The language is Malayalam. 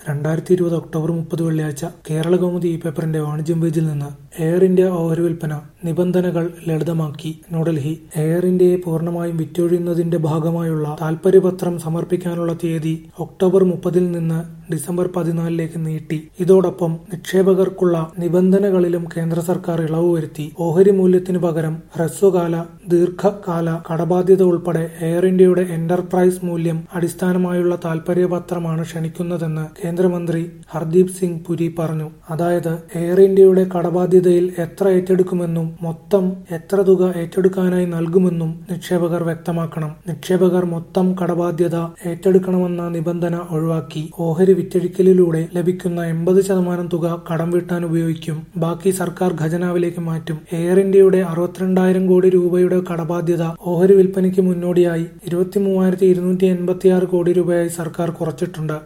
രണ്ടായിരത്തി ഇരുപത് ഒക്ടോബർ മുപ്പത് വെള്ളിയാഴ്ച കേരളകൗമുദി ഈ പേപ്പറിന്റെ വാണിജ്യം പേജിൽ നിന്ന് എയർ ഇന്ത്യ ഓഹരി വിൽപ്പന നിബന്ധനകൾ ലളിതമാക്കി ന്യൂഡൽഹി എയർ ഇന്ത്യയെ പൂർണ്ണമായും വിറ്റൊഴിയുന്നതിന്റെ ഭാഗമായുള്ള താൽപര്യപത്രം സമർപ്പിക്കാനുള്ള തീയതി ഒക്ടോബർ മുപ്പതിൽ നിന്ന് ഡിസംബർ പതിനാലിലേക്ക് നീട്ടി ഇതോടൊപ്പം നിക്ഷേപകർക്കുള്ള നിബന്ധനകളിലും കേന്ദ്ര സർക്കാർ ഇളവ് വരുത്തി ഓഹരി മൂല്യത്തിനു പകരം ഹ്രസ്വകാല ദീർഘകാല കടബാധ്യത ഉൾപ്പെടെ എയർ ഇന്ത്യയുടെ എന്റർപ്രൈസ് മൂല്യം അടിസ്ഥാനമായുള്ള താൽപര്യപത്രമാണ് ക്ഷണിക്കുന്നതെന്ന് കേന്ദ്രമന്ത്രി ഹർദീപ് സിംഗ് പുരി പറഞ്ഞു അതായത് എയർ ഇന്ത്യയുടെ കടബാധ്യതയിൽ എത്ര ഏറ്റെടുക്കുമെന്നും മൊത്തം എത്ര തുക ഏറ്റെടുക്കാനായി നൽകുമെന്നും നിക്ഷേപകർ വ്യക്തമാക്കണം നിക്ഷേപകർ മൊത്തം കടബാധ്യത ഏറ്റെടുക്കണമെന്ന നിബന്ധന ഒഴിവാക്കി ഓഹരി വിറ്റഴിക്കലിലൂടെ ലഭിക്കുന്ന എൺപത് ശതമാനം തുക കടം വീട്ടാൻ ഉപയോഗിക്കും ബാക്കി സർക്കാർ ഖജനാവിലേക്ക് മാറ്റും എയർ ഇന്ത്യയുടെ അറുപത്തിരണ്ടായിരം കോടി രൂപയുടെ കടബാധ്യത ഓഹരി വിൽപ്പനയ്ക്ക് മുന്നോടിയായി ഇരുപത്തി മൂവായിരത്തി ഇരുന്നൂറ്റി എൺപത്തിയാറ് കോടി രൂപയായി സർക്കാർ കുറച്ചിട്ടുണ്ട്